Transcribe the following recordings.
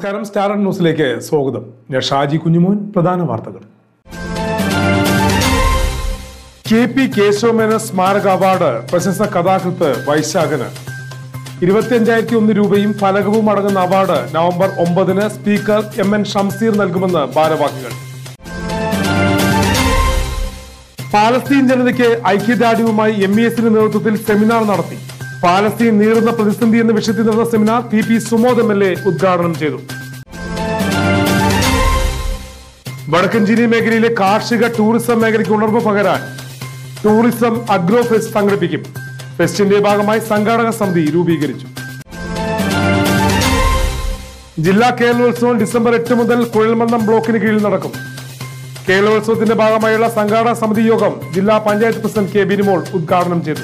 നമസ്കാരം സ്റ്റാർ ന്യൂസിലേക്ക് സ്വാഗതം ഞാൻ ഷാജി കുഞ്ഞുമോൻ പ്രധാന വാർത്തകൾ കെ പി കേശവമേന സ്മാരക അവാർഡ് പ്രശസ്ത കഥാകൃത്ത് വൈശാഖന് ഇരുപത്തിയഞ്ചായിരത്തി ഒന്ന് രൂപയും ഫലകവും അടങ്ങുന്ന അവാർഡ് നവംബർ ഒമ്പതിന് സ്പീക്കർ എം എൻ ഷംസീർ നൽകുമെന്ന് ഭാരവാഹികൾ പാലസ്തീൻ ജനതയ്ക്ക് ഐക്യദാർഢ്യവുമായി എം ഇ എസിന്റെ നേതൃത്വത്തിൽ സെമിനാർ നടത്തി പാലസ്തീൻ നീറുന്ന പ്രതിസന്ധി എന്ന വിഷയത്തിൽ നടന്ന seminar P P Sumod M L A ഉദ്ഘാടനം ചെയ്തു വടക്കഞ്ചേരി മേഖലയിലെ കാർഷിക ടൂറിസം മേഖലയ്ക്ക് ഉണർവ് പകരാൻ ടൂറിസം അഗ്രോ ഫെസ്റ്റ് സംഘടിപ്പിക്കും ഫെസ്റ്റിന്റെ ഭാഗമായി സംഘാടക സമിതി രൂപീകരിച്ചു ജില്ലാ കേരളോത്സവം ഡിസംബർ എട്ട് മുതൽ കുഴൽമന്ദം ബ്ലോക്കിന് കീഴിൽ നടക്കും കേരളോത്സവത്തിന്റെ ഭാഗമായുള്ള സംഘാടക സമിതി യോഗം ജില്ലാ പഞ്ചായത്ത് പ്രസിഡന്റ് കെ ബിനിമോൾ ഉദ്ഘാടനം ചെയ്തു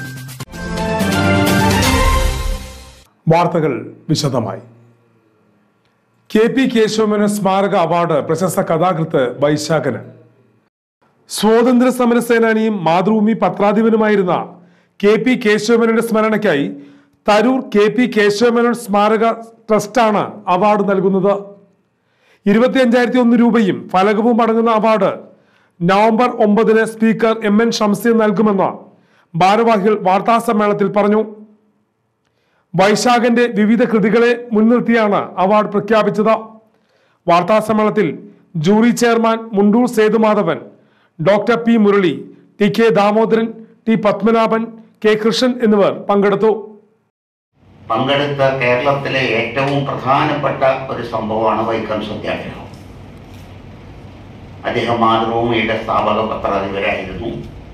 വാർത്തകൾ വിശദമായി കെ പി കേശവമേനോൻ സ്മാരക അവാർഡ് പ്രശസ്ത കഥാകൃത്ത് വൈശാഖന് സ്വാതന്ത്ര്യ സമര സേനാനിയും മാതൃഭൂമി പത്രാധിപനുമായിരുന്ന കെ പി കേശവമേനോന്റെ സ്മരണയ്ക്കായി തരൂർ കെ പി കേശവമേനോൻ സ്മാരക ട്രസ്റ്റാണ് അവാർഡ് നൽകുന്നത് ഇരുപത്തിയഞ്ചായിരത്തി ഒന്ന് രൂപയും ഫലകവും അടങ്ങുന്ന അവാർഡ് നവംബർ ഒമ്പതിന് സ്പീക്കർ എം എൻ ഷംസീർ നൽകുമെന്ന് ഭാരവാഹികൾ വാർത്താ സമ്മേളനത്തിൽ പറഞ്ഞു വൈശാഖന്റെ വിവിധ കൃതികളെ മുൻനിർത്തിയാണ് അവാർഡ് പ്രഖ്യാപിച്ചത് വാർത്താ സമ്മേളനത്തിൽ jury chairman Mundur Sethumadhavan doctor P Murali T K Damodaran T Padmanabhan K Krishnan എന്നിവർ പങ്കെടുത്തു പങ്കെടുത്ത കേരളത്തിലെ ഏറ്റവും പ്രധാനപ്പെട്ട ഒരു സംഭവമാണ് വൈക്കം സത്യാഗ്രഹം അദ്ദേഹം മാതൃഭൂമിയുടെ സ്ഥാപക പത്രാധിപരായിരുന്നു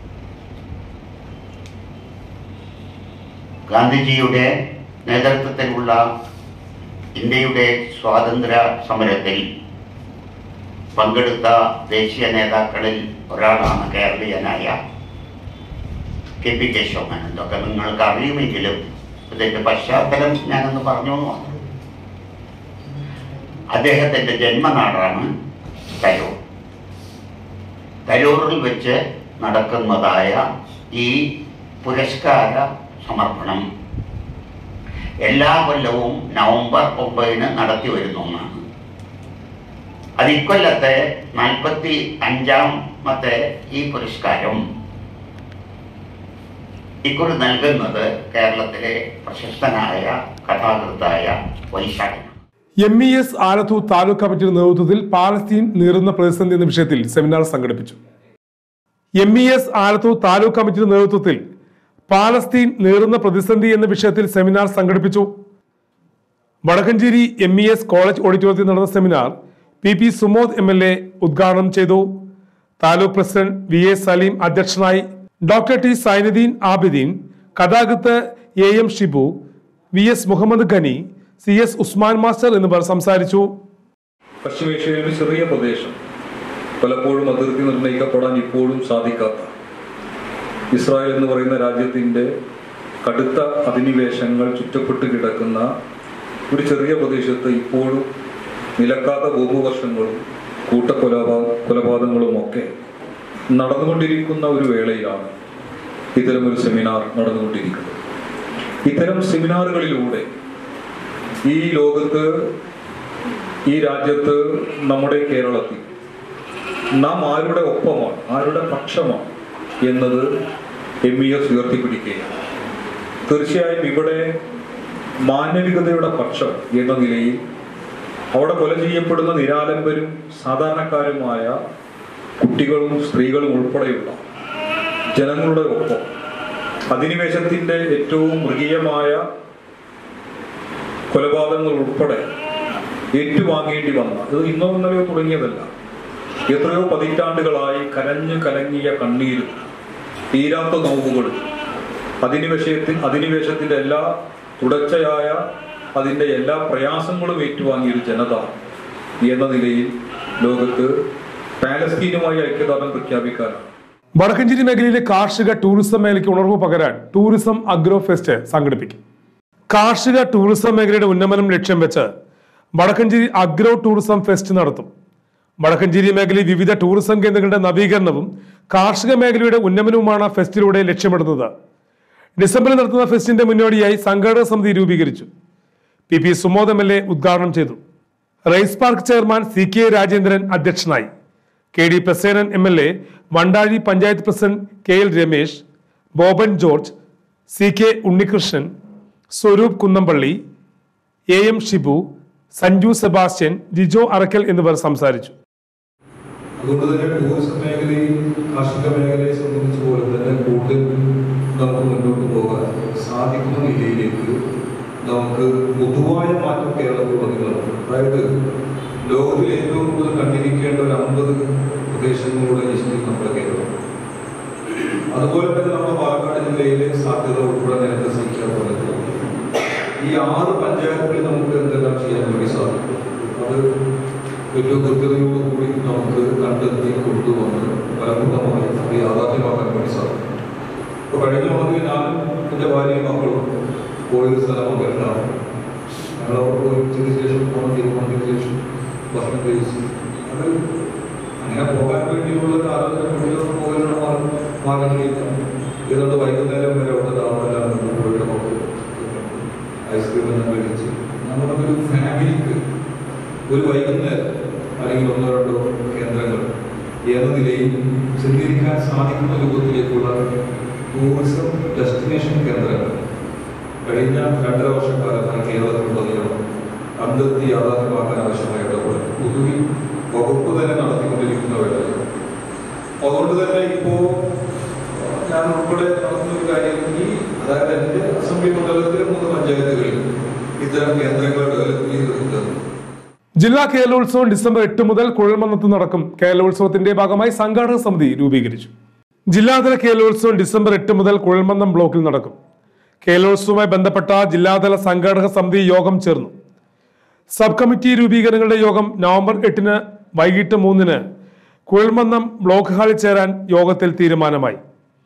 ഗാന്ധിജിയുടെ നേതൃത്വത്തിലുള്ള ഇന്ത്യയുടെ സ്വാതന്ത്ര്യ സമരത്തിൽ പങ്കെടുത്ത ദേശീയ നേതാക്കളിൽ ഒരാളാണ് കേരളീയനായ കെ പി കേശവൻ ഇതൊക്കെ നിങ്ങൾക്ക് അറിയുമെങ്കിലും ഇതിന്റെ പശ്ചാത്തലം ഞാനൊന്ന് പറഞ്ഞു എന്ന് മാത്രം. അദ്ദേഹത്തിന്റെ ജന്മനാടാണ് തരൂർ തരൂറിൽ വെച്ച് നടക്കുന്നതായ ഈ പുരസ്കാര സമർപ്പണം എല്ലാ കൊല്ലവും നവംബർ ഒമ്പതിന് നടത്തി വരുന്ന ഒന്നാണ് അത് ഇക്കൊല്ലത്തെ നാൽപ്പത്തി അഞ്ചാമത്തെ ഈ പുരസ്കാരം ഇക്കുറി നൽകുന്നത് കേരളത്തിലെ പ്രശസ്തനായ കഥാകൃത്തായ വൈശാഖനാണ് M E S Alathur taluk കമ്മിറ്റിയുടെ നേതൃത്വത്തിൽ പാലസ്തീൻ നീറുന്ന പ്രതിസന്ധി എന്ന വിഷയത്തിൽ സെമിനാർ സംഘടിപ്പിച്ചു M E S Alathur taluk കമ്മിറ്റിയുടെ നേതൃത്വത്തിൽ പാലസ്തീൻ നീറുന്ന പ്രതിസന്ധി എന്ന വിഷയത്തിൽ സെമിനാർ സംഘടിപ്പിച്ചു Vadakkanchery M E S college ഓഡിറ്റോറിയത്തിൽ നടന്ന seminar P P Sumod M L A ഉദ്ഘാടനം ചെയ്തു taluk president V A Saleem അധ്യക്ഷനായി ഡോക്ടർ ടി സൈനുദ്ദീൻ ആബിദീൻ കഥാകൃത്ത് A M Shibu V S Muhammed Ghani C S Usman master എന്നിവർ സംസാരിച്ചു പശ്ചിമേഷ്യയിലെ ഒരു ചെറിയ പ്രദേശം പലപ്പോഴും അതിർത്തി നിർണ്ണയിക്കപ്പെടാൻ ഇപ്പോഴും സാധിക്കാത്ത ഇസ്രായേൽ എന്ന് പറയുന്ന രാജ്യത്തിൻ്റെ കടുത്ത അധിനിവേശങ്ങൾ ചുറ്റപ്പെട്ട് കിടക്കുന്ന ഒരു ചെറിയ പ്രദേശത്ത് ഇപ്പോഴും നിലക്കാത്ത ഭൂമിവർഷങ്ങളും കൂട്ടക്കൊലപാ കൊലപാതകങ്ങളും ഒക്കെ നടന്നുകൊണ്ടിരിക്കുന്ന ഒരു വേളയിലാണ് ഇത്തരമൊരു സെമിനാർ നടന്നുകൊണ്ടിരിക്കുന്നത് ഇത്തരം സെമിനാറുകളിലൂടെ ഈ ലോകത്ത് ഈ രാജ്യത്ത് നമ്മുടെ കേരളത്തിൽ നാം ആരുടെ ഒപ്പമാണ് ആരുടെ പക്ഷമാണ് എന്നത് എം ഇ എസ് ഉയർത്തിപ്പിടിക്കുകയാണ് തീർച്ചയായും ഇവിടെ മാനവികതയുടെ പക്ഷം എന്ന നിലയിൽ അവിടെ കൊല ചെയ്യപ്പെടുന്ന നിരാലംബരും സാധാരണക്കാരുമായ കുട്ടികളും സ്ത്രീകളും ഉൾപ്പെടെയുള്ള ജനങ്ങളുടെ ഒപ്പം അധിനിവേശത്തിന്റെ ഏറ്റവും മൃഗീയമായ കൊലപാതകങ്ങൾ ഉൾപ്പെടെ ഏറ്റുവാങ്ങേണ്ടി വന്ന ഇത് ഇന്നോ ഇന്നലെയോ തുടങ്ങിയതല്ല എത്രയോ പതിറ്റാണ്ടുകളായി കരഞ്ഞു കലങ്ങിയ കണ്ണീരും തീരാത്ത നോവുകളും അധിനിവേശത്തിൽ അധിനിവേശത്തിന്റെ എല്ലാ തുടർച്ചയായ അതിന്റെ എല്ലാ പ്രയാസങ്ങളും ഏറ്റുവാങ്ങിയ ഒരു ജനത എന്ന നിലയിൽ ലോകത്ത് പാലസ്തീനുമായി ഐക്യദാർഢ്യം പ്രഖ്യാപിക്കാനാണ് വടക്കഞ്ചേരി മേഖലയിലെ കാർഷിക ടൂറിസം മേഖലയ്ക്ക് ഉണർവ് പകരാൻ ടൂറിസം അഗ്രോ ഫെസ്റ്റ് സംഘടിപ്പിക്കും കാർഷിക ടൂറിസം മേഖലയുടെ ഉന്നമനം ലക്ഷ്യം വെച്ച് വടക്കഞ്ചേരി അഗ്രോ ടൂറിസം ഫെസ്റ്റ് നടത്തും വടക്കഞ്ചേരി മേഖലയിൽ വിവിധ ടൂറിസം കേന്ദ്രങ്ങളുടെ നവീകരണവും കാർഷിക മേഖലയുടെ ഉന്നമനവുമാണ് ഫെസ്റ്റിലൂടെ ലക്ഷ്യമിടുന്നത് ഡിസംബറിൽ നടത്തുന്ന ഫെസ്റ്റിന്റെ മുന്നോടിയായി സംഘാടക സമിതി രൂപീകരിച്ചു P P Sumod M L A ഉദ്ഘാടനം ചെയ്തു rice park chairman C K Rajendran അധ്യക്ഷനായി K D Prasenan M L A Vandazhi panchayat president K L Ramesh Boban George C K Unnikrishnan Swaroop Kunnampally A M Shibu Sanju Sebastian Jijo Arakkal എന്നിവർ സംസാരിച്ചു അതുകൊണ്ട് തന്നെ ടൂറിസം മേഖലയും കാർഷിക മേഖലയെ സംബന്ധിച്ച് പോലെ തന്നെ കൂടുതൽ നമുക്ക് മുന്നോട്ട് പോകാൻ സാധിക്കുന്ന നിലയിലേക്ക് നമുക്ക് പൊതുവായ മാറ്റം കേരളത്തിൽ വന്നിട്ടുണ്ട് അതായത് ലോകത്തിൽ ഏറ്റവും കൂടുതൽ കണ്ടിരിക്കേണ്ട ഒരു അമ്പത് പ്രദേശങ്ങളുടെ ലിസ്റ്റിൽ നമ്മുടെ കേരളം അതുപോലെ തന്നെ നമ്മുടെ പാലക്കാട് ജില്ലയിലെ സാധ്യത ഉൾപ്പെടെ നേരത്തെ സീക്കാൻ പറഞ്ഞത് ഈ ആറ് പഞ്ചായത്തുകളിൽ നമുക്ക് എന്തെല്ലാം ചെയ്യാൻ വേണ്ടി സാധിക്കും അത് ഏറ്റവും കൃത്യതയോടുകൂടി നമുക്ക് കണ്ടെത്തി കൊണ്ടുവന്ന് ഫലപ്രദമായി അത് യാഥാർത്ഥ്യമാക്കാൻ വേണ്ടി സാധിക്കും ഇപ്പൊ കഴിഞ്ഞ ഓണത്തിൽ ഞാൻ എൻ്റെ ഭാര്യയും മക്കളും പോയൊരു സ്ഥലം പങ്കെടുത്താണ് ഞങ്ങൾ അവിടെ പോയി ഉച്ചയ്ക്ക് ശേഷം ഓണം തീരുമാനത്തിന് ശേഷം ഭക്ഷണം കഴിച്ചു അത് അങ്ങനെ പോകാൻ വേണ്ടിയുള്ള ഒരു ആലോചന മുഴുവൻ പോകാനുള്ള മാർഗം മാർഗങ്ങളില്ല ഏതാണ്ട് വൈകുന്നേരം വരെ അവിടെ താമസം പോയിട്ട് മക്കൾ ഐസ്ക്രീം എല്ലാം കഴിച്ച് നമ്മളൊരു ഫാമിലിക്ക് ഒരു വൈകുന്നേരം അല്ലെങ്കിൽ ഒന്നോ രണ്ടോ കേന്ദ്രങ്ങൾ ഏത് നിലയിൽ ചിത്രീകരിക്കാൻ സാധിക്കുന്ന രൂപത്തിലേക്കുള്ള ടൂറിസം ഡെസ്റ്റിനേഷൻ കേന്ദ്രങ്ങൾ കഴിഞ്ഞ രണ്ടര വർഷക്കാലത്താണ് കേരളത്തിലുടനീളം കണ്ടെത്തി യാഥാർത്ഥ്യമാക്കാൻ ആവശ്യമായ ഇടപെടൽ പൊതുവിൽ വകുപ്പ് തന്നെ നടത്തിക്കൊണ്ടിരിക്കുന്ന വേളയിൽ അതുകൊണ്ട് തന്നെ ഇപ്പോ ഞാൻ ഉൾപ്പെടെ നടത്തുന്ന ഒരു കാര്യം ഈ അതായത് എന്റെ അസംബ്ലി മണ്ഡലത്തിലെ മൂന്ന് പഞ്ചായത്തുകളിൽ ഇത്തരം കേന്ദ്രങ്ങൾ ഡെവലപ്പ് ചെയ്തിട്ടുണ്ട് ജില്ലാ കേരളോത്സവം ഡിസംബർ എട്ട് മുതൽ കുഴൽമന്നത്ത് നടക്കും കേരളോത്സവത്തിന്റെ ഭാഗമായി സംഘാടക സമിതി രൂപീകരിച്ചു ജില്ലാതല കേരളോത്സവം ഡിസംബർ എട്ട് മുതൽ കുഴൽമന്നം ബ്ലോക്കിൽ നടക്കും കേരളോത്സവവുമായി ബന്ധപ്പെട്ട ജില്ലാതല സംഘാടക സമിതി യോഗം ചേർന്നു സബ് കമ്മിറ്റി രൂപീകരണങ്ങളുടെ യോഗം നവംബർ എട്ടിന് വൈകിട്ട് മൂന്നിന് കുഴൽമന്നം ബ്ലോക്ക് ഹാളിൽ ചേരാൻ യോഗത്തിൽ തീരുമാനമായി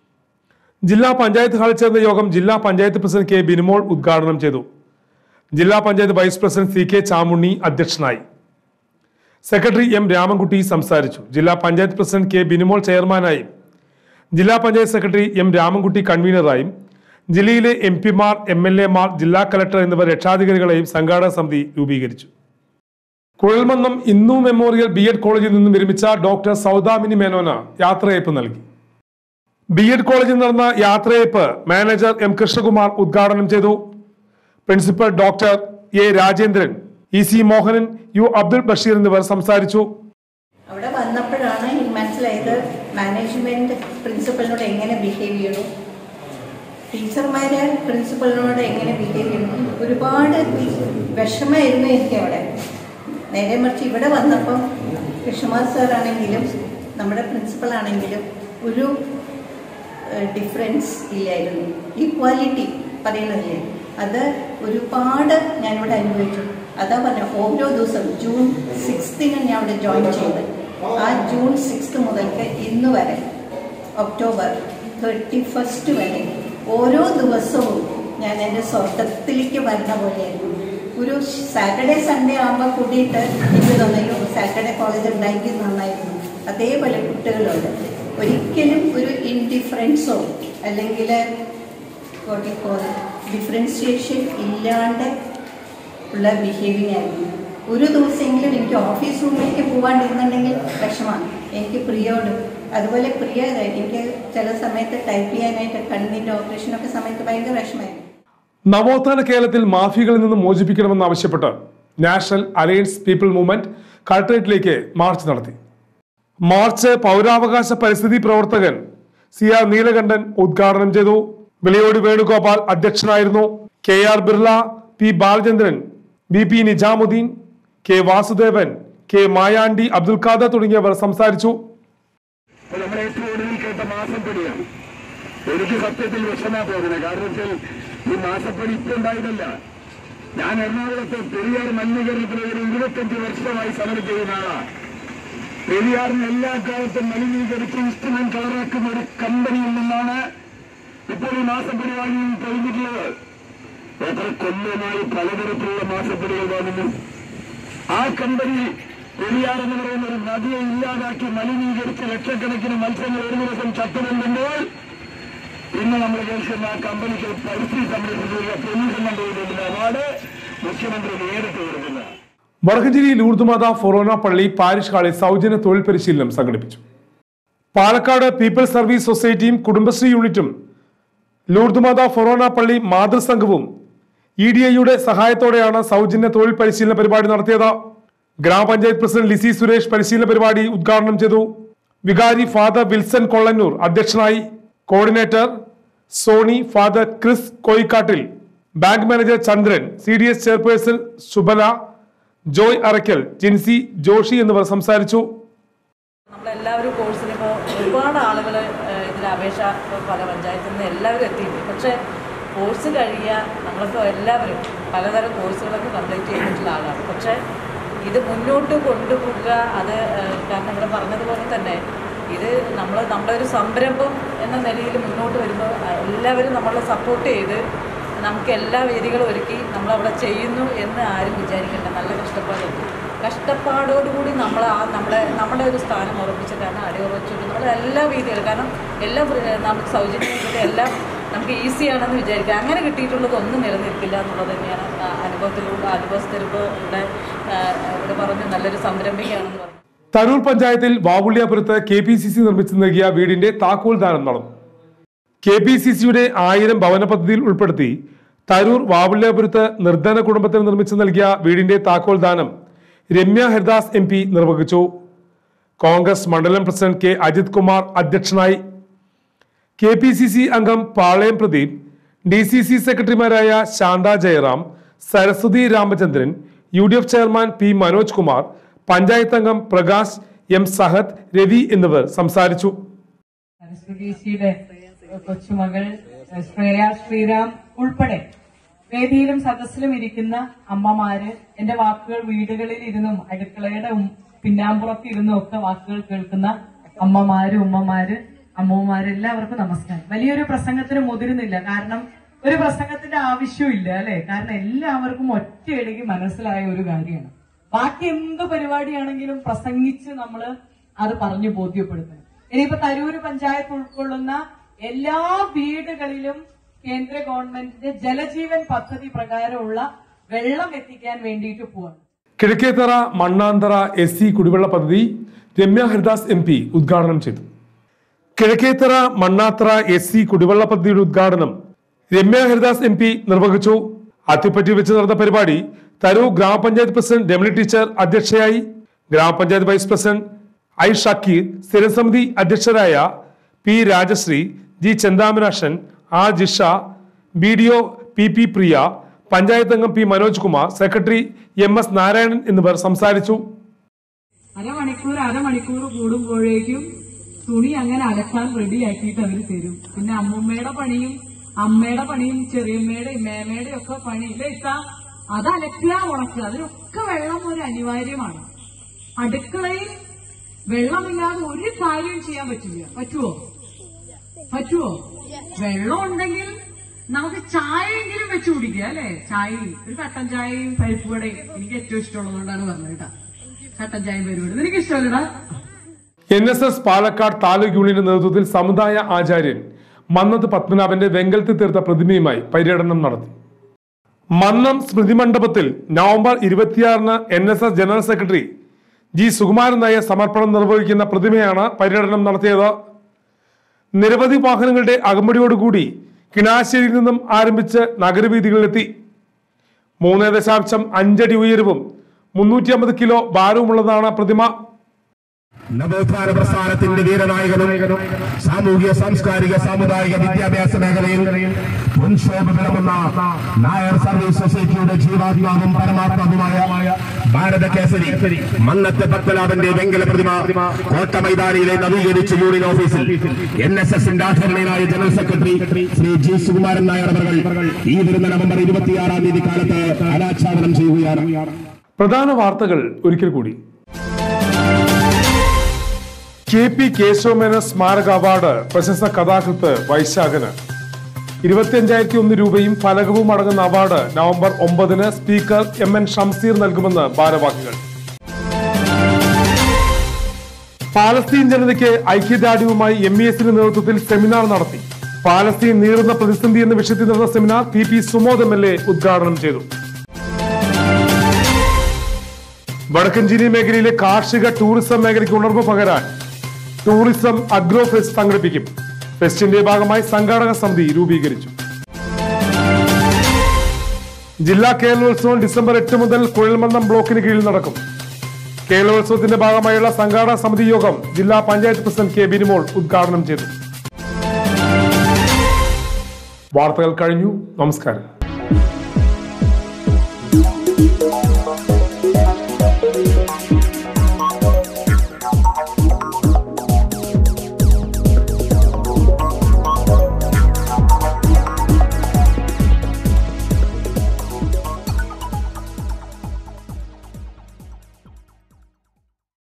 ജില്ലാ പഞ്ചായത്ത് ഹാളിൽ ചേർന്ന യോഗം ജില്ലാ പഞ്ചായത്ത് പ്രസിഡന്റ് കെ ബിനിമോൾ ഉദ്ഘാടനം ചെയ്തു ജില്ലാ panchayat vice president C K Chamunni അധ്യക്ഷനായി സെക്രട്ടറി എം രാമൻകുട്ടി സംസാരിച്ചു ജില്ലാ പഞ്ചായത്ത് പ്രസിഡന്റ് കെ ബിനിമോൾ ചെയർമാനായും ജില്ലാ പഞ്ചായത്ത് സെക്രട്ടറി എം രാമൻകുട്ടി കൺവീനറായും ജില്ലയിലെ എം പിമാർ എം എൽ എമാർ ജില്ലാ കലക്ടർ എന്നിവർ രക്ഷാധികാരികളെയും സംഘാടക സമിതി രൂപീകരിച്ചു കുഴൽമന്നം ഇന്നു മെമ്മോറിയൽ ബി എഡ് കോളേജിൽ നിന്നും വിരമിച്ച ഡോക്ടർ സൗദാമിനി മേനോന യാത്രയയപ്പ് നൽകി ബി എഡ് കോളേജിൽ നടന്ന യാത്രയയപ്പ് മാനേജർ എം കൃഷ്ണകുമാർ ഉദ്ഘാടനം ചെയ്തു principal doctor A Rajendran E C Mohanan U Abdul Basheer എന്നിവർ സംസാരിച്ചു അവിടെ വന്നപ്പോഴാണ് എനിക്ക് മനസ്സിലായത് മാനേജ്മെന്റ് പ്രിൻസിപ്പലിനോട് എങ്ങനെ ബിഹേവ് ചെയ്യണം ടീച്ചർമാര് പ്രിൻസിപ്പലിനോട് എങ്ങനെ ബിഹേവ് ചെയ്യണം ഒരുപാട് വിഷമമായിരുന്നു എനിക്ക് അവിടെ നേരെ മറിച്ച് ഇവിടെ വന്നപ്പം കൃഷ്ണകുമാർ സാറാണെങ്കിലും നമ്മുടെ പ്രിൻസിപ്പൽ ആണെങ്കിലും ഒരു ഡിഫറൻസ് ഇല്ലായിരുന്നു ഈക്വാലിറ്റി പറയുന്നില്ലേ അത് ഒരുപാട് ഞാനിവിടെ അനുഭവിച്ചു അതാ പറഞ്ഞ ഓരോ ദിവസം ജൂൺ സിക്സ്തിന് ഞാൻ അവിടെ ജോയിൻ ചെയ്ത് ആ ജൂൺ സിക്സ്ത് മുതൽക്ക് ഇന്ന് വരെ ഒക്ടോബർ തേർട്ടി ഫസ്റ്റ് വരെ ഓരോ ദിവസവും ഞാൻ എൻ്റെ സ്വർഗത്തിലേക്ക് വരുന്ന പോലെയായിരുന്നു ഒരു സാറ്റർഡേ സൺഡേ ആകുമ്പോൾ കൂടിയിട്ട് എനിക്ക് തോന്നിയോ സാറ്റർഡേ കോളേജ് ഉണ്ടാക്കി നന്നായിരുന്നു അതേപോലെ കുട്ടികളുണ്ട് ഒരിക്കലും ഒരു ഇൻഡിഫറൻസോ അല്ലെങ്കിൽ ഡിഫറൻസിയേഷൻ ഇല്ലാണ്ട് ഉള്ള ബിഹേവിങ് ആയിരുന്നു ഒരു ദിവസമെങ്കിലും എനിക്ക് ഓഫീസ് റൂമിലേക്ക് പോകാണ്ടിരുന്നുണ്ടെങ്കിൽ വിഷമാണ് എനിക്ക് പ്രിയോട് അതുപോലെ പ്രിയ എനിക്ക് ചില സമയത്ത് ടൈപ്പ് ചെയ്യാനായിട്ട് കണ്ണിൻ്റെ ഓപ്പറേഷനൊക്കെ സമയത്ത് ഭയങ്കര വിഷമായിരുന്നു നവോത്ഥാന കേരളത്തിൽ മാഫിയകളിൽ നിന്ന് മോചിപ്പിക്കണമെന്നാവശ്യപ്പെട്ട് നാഷണൽ അലയൻസ് പീപ്പിൾ മൂവ്മെന്റ് കളക്ടറേറ്റിലേക്ക് മാർച്ച് നടത്തി മാർച്ച് പൗരാവകാശ പരിസ്ഥിതി പ്രവർത്തകൻ സി ആർ നീലകണ്ഠൻ ഉദ്ഘാടനം ചെയ്തു വിളിയോട് വേണുഗോപാൽ അധ്യക്ഷനായിരുന്നു K R Birla P Balachandran B P Nizamuddin K Vasudevan K Mayandi Abdul Khader തുടങ്ങിയവർ സംസാരിച്ചു അപ്പോൾ നമ്മൾ ഏറ്റവും ഒടുവിൽ കേട്ട മാസപ്പടിയാണ് എനിക്ക് സത്യത്തിൽ വിഷമാ പോകുന്നത് കാരണം വെച്ചാൽ ഈ മാസപ്പടി ഇപ്പൊ ഉണ്ടായതല്ല ഞാൻ എറണാകുളത്ത് പെരിയാർ മലിനീകരണത്തിന് ഒരു ഇരുപത്തഞ്ച് വർഷമായി സമരം ചെയ്യുന്ന ആളാണ് പെരിയാറിന് എല്ലാ കാലത്തും മലിനീകരിച്ച് ഇൻസ്ട്രുമെന്റ് കളറാക്കുന്ന ഒരു കമ്പനിയിൽ നിന്നാണ് ഇപ്പോൾ ഈ മാസപ്പടി വാങ്ങി കഴിഞ്ഞിട്ടുള്ളത് എത്ര കൊല്ലമായി പലതരത്തിലുള്ള മാസപ്പടികൾ വാങ്ങുന്നു ആ കമ്പനി പെരിയാർ എന്ന് പറയുന്ന ഒരു നദിയെ ഇല്ലാതാക്കി മലിനീകരിച്ച് ലക്ഷക്കണക്കിന് മത്സ്യങ്ങൾ ഒരു ദിവസം ചത്തുകൊണ്ടുമ്പോൾ ഇന്ന് നമ്മൾ കേൾക്കുന്ന ആ കമ്പനിക്ക് പരിസ്ഥിതി സംരക്ഷണത്തിലുള്ള പൊല്യൂഷൻ കണ്ടുകൊണ്ടുള്ള അവാർഡ് മുഖ്യമന്ത്രി നേരിട്ട് കൊടുക്കുന്ന വടക്കഞ്ചേരി ലൂർദുമാത ഫൊറോന പള്ളി പാരിഷ് ഹാളിൽ സൗജന്യ തൊഴിൽ പരിശീലനം സംഘടിപ്പിച്ചു പാലക്കാട് പീപ്പിൾസ് സർവീസ് സൊസൈറ്റിയും കുടുംബശ്രീ യൂണിറ്റും ലൂർദുമാത ഫൊറോന പള്ളി മാതൃസംഘവും ഇ ഡി ഐയുടെ സഹായത്തോടെയാണ് സൗജന്യ തൊഴിൽ പരിശീലന പരിപാടി നടത്തിയത് ഗ്രാമപഞ്ചായത്ത് പ്രസിഡന്റ് ലിസി സുരേഷ് പരിശീലന പരിപാടി ഉദ്ഘാടനം ചെയ്തു വികാരി ഫാദർ വിൽസൺ കൊള്ളന്നൂർ അധ്യക്ഷനായി coordinator Sony father Chris Koyikkattil bank manager Chandran C D S chairperson Subala Joy Arakkal Jincy Joshi എന്നിവർ സംസാരിച്ചു നമ്മളെല്ലാവരും കോഴ്സിന് ഇപ്പോൾ ഒരുപാട് ആളുകൾ ഇതിൽ അപേക്ഷ ഇപ്പോൾ പല പഞ്ചായത്തിൽ നിന്ന് എല്ലാവരും എത്തിയിട്ടുണ്ട് പക്ഷേ കോഴ്സ് കഴിയുക നമ്മളിപ്പോൾ എല്ലാവരും പലതരം കോഴ്സുകളൊക്കെ കംപ്ലീറ്റ് ചെയ്തിട്ടുള്ള ആളാണ് പക്ഷേ ഇത് മുന്നോട്ട് കൊണ്ടുപോകുക അത് ഏഹ്, കാരണം ഇവിടെ പറഞ്ഞതുപോലെ തന്നെ ഇത് നമ്മൾ നമ്മുടെ ഒരു സംരംഭം എന്ന നിലയിൽ മുന്നോട്ട് വരുമ്പോൾ എല്ലാവരും നമ്മളെ സപ്പോർട്ട് ചെയ്ത് നമുക്ക് എല്ലാ വേദികളും ഒരുക്കി നമ്മളവിടെ ചെയ്യുന്നു എന്ന് ആരും വിചാരിക്കേണ്ട നല്ല കഷ്ടപ്പാടുണ്ട് കഷ്ടപ്പാടോടുകൂടി നമ്മൾ ആ നമ്മളെ നമ്മുടെ ഒരു സ്ഥാനം ഉറപ്പിച്ചിട്ടാണ് അടിയുറപ്പിച്ചിട്ട് നമ്മൾ എല്ലാ വേദികളും കാരണം എല്ലാം ഫ്രീ- നമുക്ക് സൗജന്യം കിട്ടിയ എല്ലാം നമുക്ക് ഈസിയാണെന്ന് വിചാരിക്കുക അങ്ങനെ കിട്ടിയിട്ടുള്ളത് ഒന്നും നിലനിൽക്കില്ല എന്നുള്ളത് തന്നെയാണ് ആ അനുഭവത്തിലൂടെ അനുഭവസ്ഥരിപ്പോൾ ഇവിടെ ആ, ഇവിടെ പറഞ്ഞു നല്ലൊരു സംരംഭകയാണെന്ന് പറഞ്ഞു തരൂർ പഞ്ചായത്തിൽ വാവുള്ളിയാപുരത്ത് കെ പി സി സി നിർമ്മിച്ചു നൽകിയ വീടിന്റെ താക്കോൽ ദാനം നടന്നു കെ പി സി സിയുടെ ആയിരം ഭവന പദ്ധതിയിൽ ഉൾപ്പെടുത്തി തരൂർ വാവുള്ളിയാപുരത്ത് നിർധന കുടുംബത്തിന് നിർമ്മിച്ചു നൽകിയ വീടിന്റെ താക്കോൽ ദാനം രമ്യ ഹരിദാസ് എം പി നിർവഹിച്ചു കോൺഗ്രസ് മണ്ഡലം പ്രസിഡന്റ് കെ അജിത് കുമാർ അധ്യക്ഷനായി കെ പി സി സി അംഗം Palayam Pradeep D C C സെക്രട്ടറിമാരായ Shantha Jayaram Saraswathi Ramachandran U D F chairman P Manoj Kumar panchayat അംഗം പ്രകാശ് എം സഹദ് രവി എന്നിവർ സംസാരിച്ചു സരസ്വതിജിയുടെ കൊച്ചുമകൾ ശ്രേയ ശ്രീറാം ഉൾപ്പെടെ വേദിയിലും സദസ്സിലും ഇരിക്കുന്ന അമ്മമാര് എന്റെ വാക്കുകൾ വീടുകളിൽ ഇരുന്നും അടുക്കളയുടെ ഉം- പിന്നാമ്പുറത്ത് ഇരുന്നും ഒക്കെ വാക്കുകൾ കേൾക്കുന്ന അമ്മമാര് ഉമ്മമാര് അമ്മമാര് എല്ലാവർക്കും നമസ്കാരം വലിയൊരു പ്രസംഗത്തിന് മുതിരുന്നില്ല കാരണം ഒരു പ്രസംഗത്തിന്റെ ആവശ്യമില്ല അല്ലെ കാരണം എല്ലാവർക്കും ഒറ്റയടിക്ക് മനസ്സിലായ ഒരു കാര്യമാണ് ബാക്കി എന്ത് പരിപാടിയാണെങ്കിലും പ്രസംഗിച്ച് നമ്മള് അത് പറഞ്ഞു ബോധ്യപ്പെടുത്തണം ഇനിയിപ്പോ തരൂര് പഞ്ചായത്ത് ഉൾക്കൊള്ളുന്ന എല്ലാ വീടുകളിലും കേന്ദ്ര ഗവൺമെന്റിന്റെ ജലജീവൻ പദ്ധതി പ്രകാരമുള്ള വെള്ളം എത്തിക്കാൻ വേണ്ടിയിട്ട് പോവാണ് കിഴക്കേത്തറ മണ്ണാന്തറ എസ് സി കുടിവെള്ള പദ്ധതി രമ്യ ഹരിദാസ് എം പി ഉദ്ഘാടനം ചെയ്തു കിഴക്കേത്തറ മണ്ണാത്തറ എസ് സി കുടിവെള്ള പദ്ധതിയുടെ ഉദ്ഘാടനം രമ്യ ഹരിദാസ് എം പി നിർവഹിച്ചു അത്തിപ്പറ്റി വെച്ച് നടന്ന പരിപാടി തരൂർ ഗ്രാമപഞ്ചായത്ത് പ്രസിഡന്റ് രമണി ടീച്ചർ അധ്യക്ഷയായി ഗ്രാമപഞ്ചായത്ത് വൈസ് പ്രസിഡന്റ് ഐ ഷക്കീർ സ്ഥിരം സമിതി അധ്യക്ഷരായ P Rajashree G Chenthamarakshan R Jisha B D O P P Priya panchayat അംഗം P Manoj Kumar secretary M S Narayanan എന്നിവർ സംസാരിച്ചു അരമണിക്കൂർ അരമണിക്കൂർ കൂടുമ്പോഴേക്കും തുണി അങ്ങനെ അലക്കാൻ റെഡിയാക്കിയിട്ട് അവർ തരും പിന്നെ അമ്മൂമ്മയുടെ പണിയും അമ്മയുടെ പണിയും ചെറിയമ്മയുടെ മേമയുടെ ഒക്കെ പണി ഇല്ലേ ഇത്ത അത് അലക്കുക ഉണക്കുക അതിനൊക്കെ വെള്ളം ഒരു അനിവാര്യമാണ് അടുക്കളയിൽ വെള്ളമില്ലാതെ ഒരു കാര്യവും ചെയ്യാൻ പറ്റില്ല പറ്റുമോ പറ്റുമോ വെള്ളം ഉണ്ടെങ്കിൽ നമുക്ക് ചായയെങ്കിലും വെച്ച് കുടിക്കുക അല്ലെ ചായയും ഒരു കട്ടൻ ചായയും പരിപ്പ് വടയും എനിക്ക് ഏറ്റവും ഇഷ്ടമുള്ളതുകൊണ്ടാണ് പറഞ്ഞത് കേട്ടാ കട്ടൻ ചായയും പരിപ്പ് വടയും എനിക്ക് ഇഷ്ടമല്ലടാ N S S Palakkad taluk യൂണിയന്റെ നേതൃത്വത്തിൽ സമുദായ ആചാര്യൻ മന്നത്ത് പത്മനാഭന്റെ വെങ്കലത്തിൽ തീർത്ത പ്രതിമയുമായി പര്യടനം നടത്തി മന്നം സ്മൃതി മണ്ഡപത്തിൽ നവംബർ ഇരുപത്തിയാറിന് N S S general secretary G Sukumaran Nair സമർപ്പണം നിർവഹിക്കുന്ന പ്രതിമയാണ് പര്യടനം നടത്തിയത് നിരവധി വാഹനങ്ങളുടെ അകമ്പടിയോടുകൂടി കിണാശ്ശേരിയിൽ നിന്നും ആരംഭിച്ച് നഗരവീഥികളിലെത്തി മൂന്ന് ദശാംശം അഞ്ചടി ഉയരവും മുന്നൂറ്റി അമ്പത് കിലോ ഭാരവുമുള്ളതാണ് പ്രതിമ നവോത്ഥാന പ്രസ്ഥാനത്തിന്റെ വീരനായകനും സാമൂഹിക സാംസ്കാരിക സാമുദായിക വിദ്യാഭ്യാസ മേഖലയിൽ പൊൻശോഭ വിളമ്പുന്ന നായർ സർവീസ് സൊസൈറ്റിയുടെ ജീവാത്മാവും പരമാത്മാവുമായ ഭാരത കേസരി മന്നത്തെ പത്മനാഭന്റെ വെങ്കല പ്രതിമ കോട്ട മൈതാനിയിലെ നവീകരിച്ച യൂണിയൻ ഓഫീസിൽ എൻ എസ് എസിന്റെ ആദരണീയനായ general secretary Shri G Sukumaran Nair അവർ ഈ വരുന്ന നവംബർ ഇരുപത്തിയാറാം തീയതി കാലത്ത് അനാച്ഛാദനം ചെയ്യുകയാണ് പ്രധാന വാർത്തകൾ ഒരിക്കൽ കൂടി കെ പി കേശവമേനോൻ സ്മാരക അവാർഡ് പ്രശസ്ത കഥാകൃത്ത് വൈശാഖന് ഇരുപത്തിയഞ്ചായിരത്തി ഒന്ന് രൂപയും ഫലകവും അടങ്ങുന്ന അവാർഡ് നവംബർ ഒമ്പതിന് സ്പീക്കർ എം എൻ ഷംസീർ നൽകുമെന്ന് ഭാരവാഹികൾ പാലസ്തീൻ ജനതയ്ക്ക് ഐക്യദാർഢ്യവുമായി എം ഇ എസിന്റെ നേതൃത്വത്തിൽ സെമിനാർ നടത്തി പാലസ്തീൻ നീറുന്ന പ്രതിസന്ധി എന്ന വിഷയത്തിൽ നടന്ന seminar P P Sumod M L A ഉദ്ഘാടനം ചെയ്തു വടക്കഞ്ചേരി മേഖലയിലെ കാർഷിക ടൂറിസം മേഖലയ്ക്ക് ഉണർവ് പകരാൻ ടൂറിസം അഗ്രോ ഫെസ്റ്റ് സംഘടിപ്പിക്കും ഫെസ്റ്റിന്റെ ഭാഗമായി സംഘാടക സമിതി രൂപീകരിച്ചു ജില്ലാ കേരളോത്സവം ഡിസംബർ എട്ട് മുതൽ കുഴൽമന്ദം ബ്ലോക്കിന് കീഴിൽ നടക്കും കേരളോത്സവത്തിന്റെ ഭാഗമായുള്ള സംഘാടക സമിതി യോഗം ജില്ലാ പഞ്ചായത്ത് പ്രസിഡന്റ് കെ ബിനിമോൾ ഉദ്ഘാടനം ചെയ്തു വാർത്തകൾ കഴിഞ്ഞു നമസ്കാരം